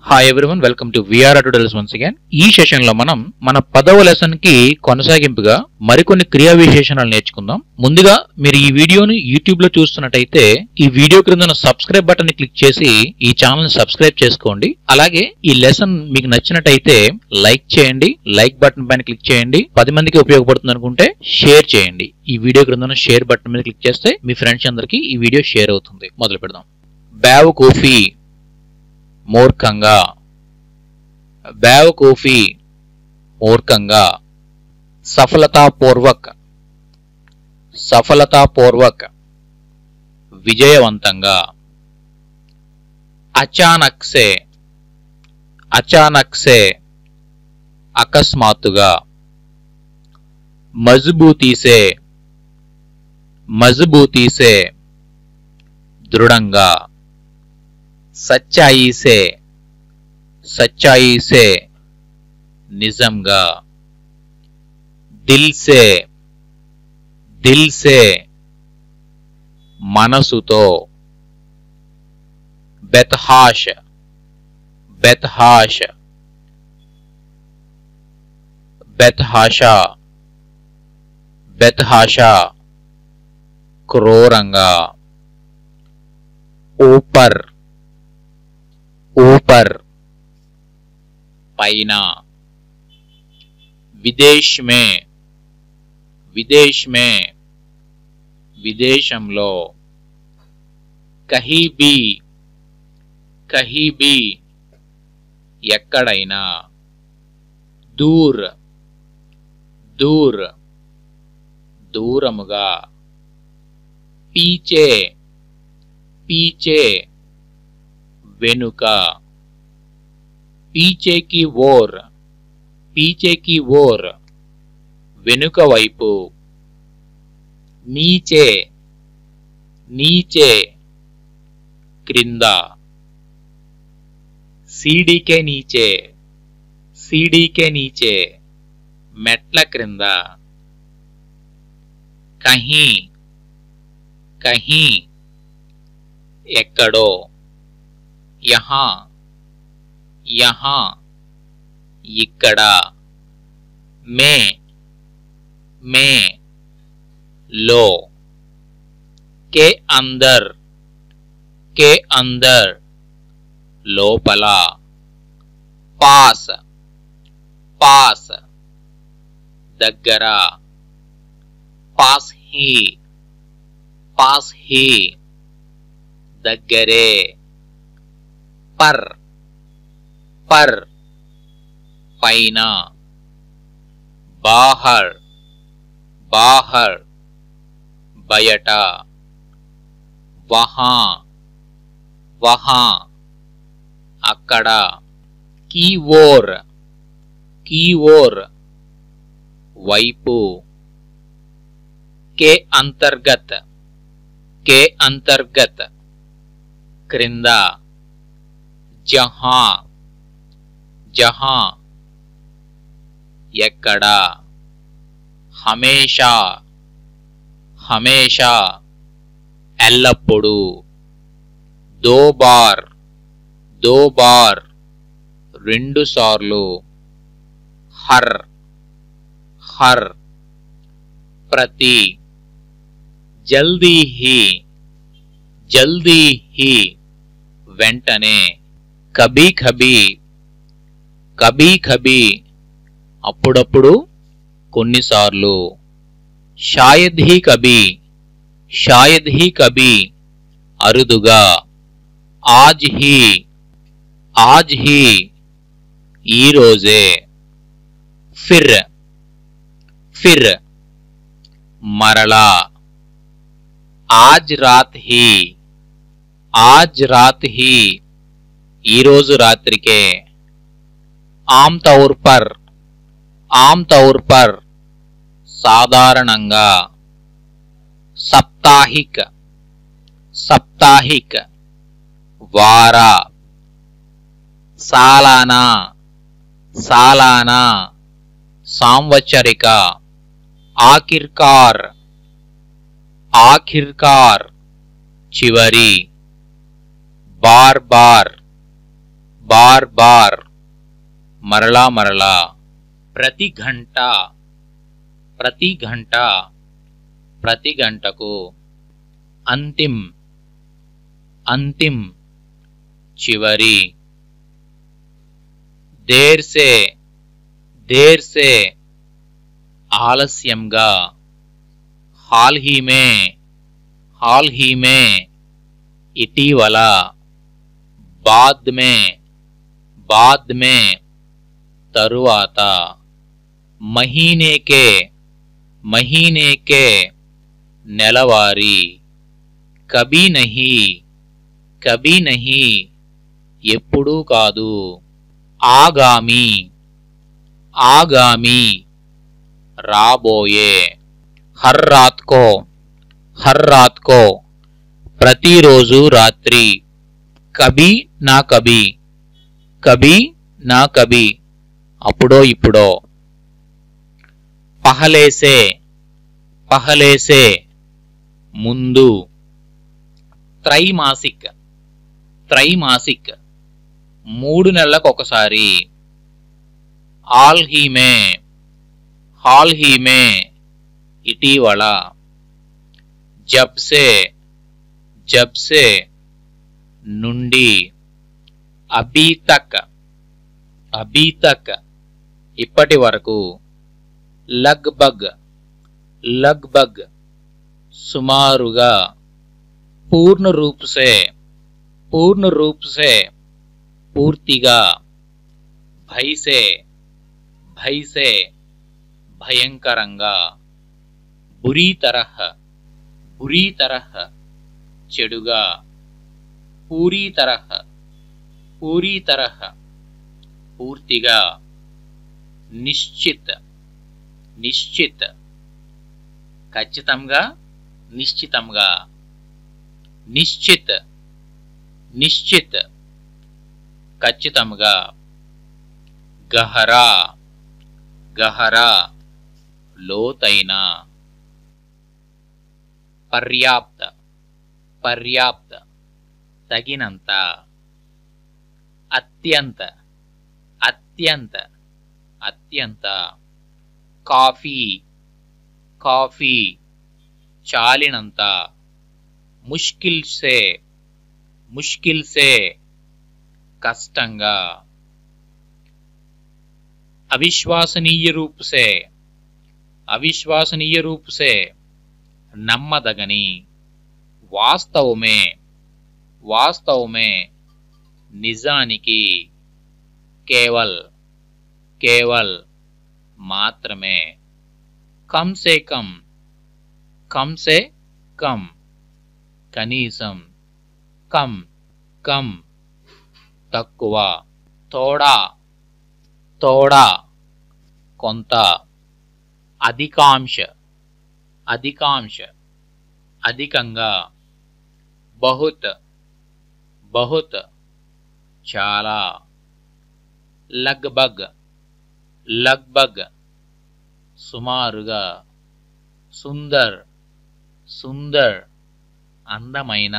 hi everyone welcome to VR tutorials once again ఈ session లో మనం మన పదవ లెసన్ కి కొనసాగింపుగా మరికొన్ని క్రియా విశేషణాలు నేర్చుకుందాం ముందుగా మీరు ఈ వీడియోని యూట్యూబ్ లో చూస్తున్నట్టయితే ఈ వీడియో క్రింద ఉన్న సబ్స్క్రైబ్ బటన్ ని క్లిక్ చేసి ఈ ఛానల్ ని సబ్స్క్రైబ్ చేసుకోండి అలాగే ఈ లెసన్ మీకు నచ్చినట్టయితే లైక్ చేయండి లైక్ బటన్ పైన క్లిక్ చేయండి పది మందికి ఉపయోగపడుతుంది అనుకుంటే షేర్ చేయండి ఈ వీడియో క్రింద ఉన్న షేర్ బటన్ మీద క్లిక్ చేస్తే మీ ఫ్రెండ్స్ అందరికీ ఈ వీడియో షేర్ అవుతుంది మొదలు పెడదాం బ్యావ్ కాఫీ మూర్ఖంగా బేవకూఫీ మూర్ఖంగా సఫలతాపూర్వక్ సఫలతాపూర్వక్ విజయవంతంగా అచానక్ సే అచానక్ సే అకస్మాత్తుగా మజబూతీ సే మజబూతీ సే దృఢంగా సచ్చాయి సే సచ్చాయి సే నిజంగా దిల్ సే దిల్ సే మనసుతో బెత్హాష్ బెత్హాష్ బెత్హాషా బెత్హాషా క్రూరంగా ऊपर ऊपर పైన విదేశ్ మే విదేశ్ మే విదేశంలో కహీ బి కహీ బి ఎక్కడైనా దూర్ దూర్ దూరముగా పీచే పీచే వెనుక పీచే కి ఓర్ పీచే కి ఓర్ వెనుక వైపు నీచే నీచే క్రింద సీడీకే నీచే సీడీకే నీచే మెట్ల క్రింద కహీ కహీ ఎక్కడో యహా యహా ఇక్కడ మే మే లో కే అందర్ కే అందర్ లోపల పాస్ పాస్ దగ్గర పాస్ హీ పాస్ హీ దగ్గరే పర్ పర్ పైన బాహర్ బాహర్ బయట వహా వహా అక్కడ కీ ఓర్ కీ ఓర్ వైపు కే అంతర్గత్ కే అంతర్గత్ క్రింద జహా జహా ఎక్కడ హమేషా హమేషా ఎల్లప్పుడూ దో బార్ దో బార్ రెండు సార్లు హర్ హర్ ప్రతి జల్దీ హీ జల్దీ హీ వెంటనే కబీ ఖబీ కబీ ఖబీ అప్పుడప్పుడు కొన్నిసార్లు షాయద్ హీ కబీ షాయద్ హీ కబీ అరుదుగా ఆజ్ హీ ఆజ్ హీ ఈరోజే ఫిర్ ఫిర్ మరలా ఆజ్ రాత్ హీ ఆజ్ రాత్ హీ ఈరోజు రాత్రికే ఆమ్ తౌర్ పర్ ఆమ్ తౌర్ పర్ సాధారణంగా సప్తాహిక్ సప్తాహిక్ వార సాలానా సాలానా సాంవత్సరిక ఆఖిర్కార్ ఆఖిర్కార్ చివరి బార్ బార్ బార్ బార్ మరలా మరలా ప్రతి గంట ప్రతి గంట ప్రతి గంటకు అంతిం అంతిం చివరి దేర్ సే దేర్ సే ఆలస్యంగా హాల్ హీ మే హాల్ హీ మే ఇటీవల బాద్ మే బాద్ మే తరువాత మహీనేకే మహీనేకే నెలవారీ కభీ నహీ కభీ నహీ ఎప్పుడూ కాదు ఆగామి ఆగామి రాబోయే హర్ రాత్కో హర్ రాత్కో ప్రతిరోజు రాత్రి కభీ నా కభీ కభీ నా కభీ అప్పుడో ఇప్పుడో పహలేసే పహలేసే ముందు త్రైమాసిక్ త్రైమాసిక్ మూడు నెలలకు ఒకసారి ఆల్ హీమే హాల్ హీమే ఇటీవల జబ్సే జబ్సే నుండి అభీ తక్ అభీ తక్ ఇప్పటి వరకు లగ్ బగ్ లగ్ బగ్ సుమారుగా పూర్ణ రూప్ సే పూర్ణ రూప్ సే పూర్తిగా భైసే భైసే భయంకరంగా బురీ తరహ బురీ తరహ చెడుగా పూరీ తరహ పూరీ తరహ పూర్తిగా నిశ్చిత్ నిశ్చిత్ ఖచ్చితంగా నిశ్చితంగా నిశ్చిత్ నిశ్చిత్ ఖచ్చితంగా గహరా గహరా లోతైన పర్యాప్త పర్యాప్త తగినంత అత్యంత అత్యంత అత్యంత కాఫీ కాఫీ చాలినంత ముష్కిల్ సే ముష్కిల్ సే కష్టంగా అవిశ్వసనీయ రూప్ సే అవిశ్వసనీయ రూప్ సే నమ్మదగని వాస్తవమే వాస్తవమే నిజానికి కేవల్ కేవల్ మాత్రమే కమ్ సే కమ్ కమ్ సే కమ్ కనీసం కమ్ కమ్ తక్కువ తోడా తోడా కొంత అధికాంశ అధికాంశ అధికంగా బహుత్ బహుత్ చాలా లగ్బగ్ లగ్బగ్ సుమారుగా సుందర్ సుందర్ అందమైన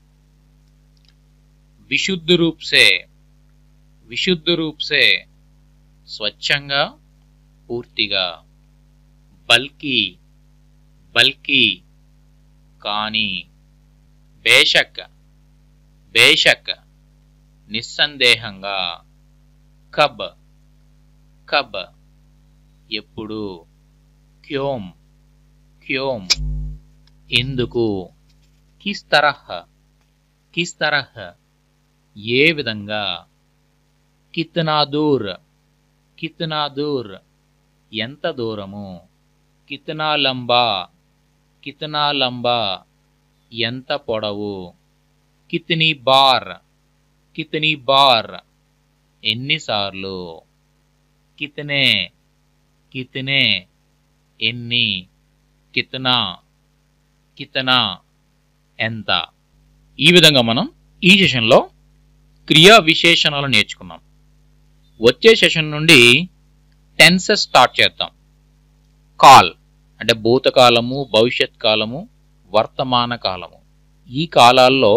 విశుద్ధ రూప్ సే విశుద్ధ రూప్ సే స్వచ్ఛంగా పూర్తిగా బల్కీ బల్కీ కానీ బేషక్ బేషక్ నిస్సందేహంగా కబ్ కబ్ ఎప్పుడు క్యోమ్ క్యోమ్ ఎందుకు కిస్ తరహ్ కిస్ తరహ్ ఏ విధంగా కిత్నా దూర్ కిత్నా దూర్ ఎంత దూరము కిత్నా లంబా కిత్నా లంబా ఎంత పొడవు కిత్నీ బార్ కిత్నీ బార్ ఎన్నిసార్లు కితనే కితనే ఎన్ని కితనా కితనా ఎంత ఈ విధంగా మనం ఈ సెషన్లో క్రియా విశేషణాలు నేర్చుకున్నాం వచ్చే సెషన్ నుండి టెన్సెస్ స్టార్ట్ చేద్దాం కాల్ అంటే భూతకాలము భవిష్యత్ కాలము వర్తమాన కాలము ఈ కాలాల్లో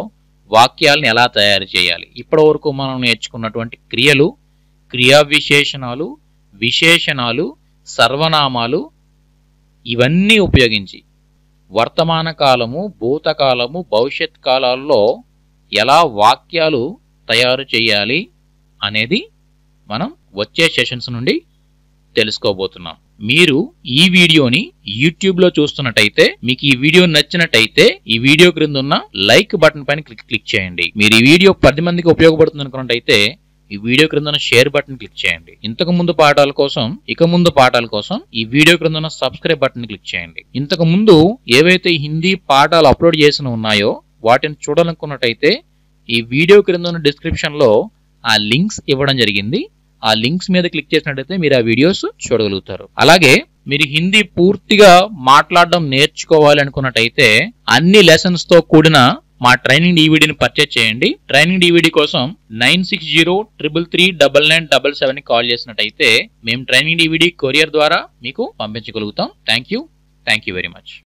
వాక్యాలను ఎలా తయారు చేయాలి ఇప్పటి వరకు మనం నేర్చుకున్నటువంటి క్రియలు క్రియా విశేషణాలు విశేషణాలు సర్వనామాలు ఇవన్నీ ఉపయోగించి వర్తమాన కాలము భూతకాలము భవిష్యత్ కాలాల్లో ఎలా వాక్యాలు తయారు చేయాలి అనేది మనం వచ్చే సెషన్స్ నుండి తెలుసుకోబోతున్నాం మీరు ఈ వీడియోని యూట్యూబ్ లో చూస్తున్నట్టయితే మీకు ఈ వీడియో నచ్చినట్టయితే ఈ వీడియో క్రింద ఉన్న లైక్ బటన్ పైన క్లిక్ క్లిక్ చేయండి మీరు ఈ వీడియో పది మందికి ఉపయోగపడుతుంది అనుకున్నట్టయితే ఈ వీడియో క్రింద ఉన్న షేర్ బటన్ క్లిక్ చేయండి ఇంతకు ముందు పాఠాల కోసం ఇక ముందు పాఠాల కోసం ఈ వీడియో క్రింద ఉన్న సబ్స్క్రైబ్ బటన్ క్లిక్ చేయండి ఇంతకు ముందు ఏవైతే హిందీ పాఠాలు అప్లోడ్ చేసిన ఉన్నాయో వాటిని చూడాలనుకున్నట్టయితే ఈ వీడియో క్రింద ఉన్న డిస్క్రిప్షన్ లో ఆ లింక్స్ ఇవ్వడం జరిగింది ఆ లింక్స్ మీద క్లిక్ చేసినట్టయితే మీరు ఆ వీడియోస్ చూడగలుగుతారు అలాగే మీరు హిందీ పూర్తిగా మాట్లాడడం నేర్చుకోవాలి అనుకున్నట్టయితే అన్ని లెసన్స్ తో కూడిన మా ట్రైనింగ్ డివిడీని పర్చేజ్ చేయండి ట్రైనింగ్ డివిడీ కోసం nine six zero triple three double nine double seven call చేసినట్టయితే మేము ట్రైనింగ్ డివిడీ కొరియర్ ద్వారా మీకు పంపించగలుగుతాం thank you thank you very much